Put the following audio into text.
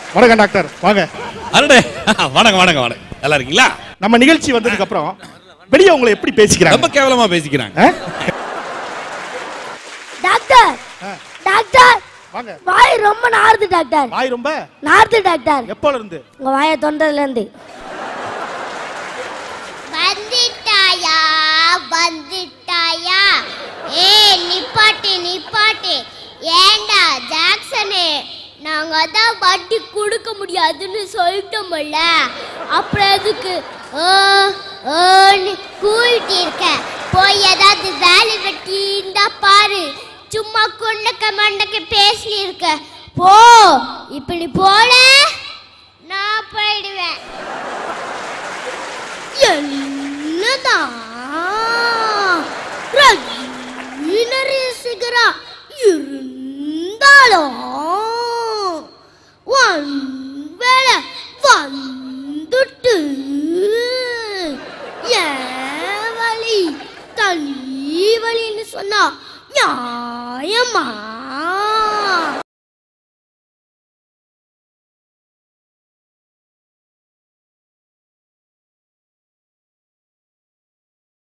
வணக்கம் டாக்டர் வாங்க அருடே வணக்கம் வணக்கம் வணக்கம் நல்லா இருக்கீங்களா நம்ம நிகழ்ச்சி வந்ததுக்கு அப்புறம் வெளியே உங்களை எப்படி பேசிக்கிறாங்க ரொம்ப கேவலமா பேசிக்கிறாங்க ஆ? டாக்டர் ஆ, டாக்டர் வாங்க வாய் ரொம்ப நாறுது டாக்டர் வாய் ரொம்ப நாறுது டாக்டர் எப்போல இருந்து உங்க வாயை தொண்டதுல இருந்து வந்துட்டாயா வந்துட்டாயா ஏ நிப்பாட்டு நிப்பாட்டு ஏண்டா ஜாக்சனு நாங்க தான் வட்டி கொடுக்க முடியாதுன்னு சொல்லிட்டோம்ல அப்புறம் எதுக்கு ஓ ஓன்னு கூவிட்டு இருக்க போய் ஏதாவது வேலை வெட்டி இருந்தா பாரு சும்மா குண்டக்க மண்டக்க பேசி இருக்க போ இப்படி போல நான் போயிடுவேன் என்னதான் ரசிகரா இருந்தாலும் ஒருவேளை வந்துட்டு என் வழி தனி வழின்னு சொன்னா நியாயமா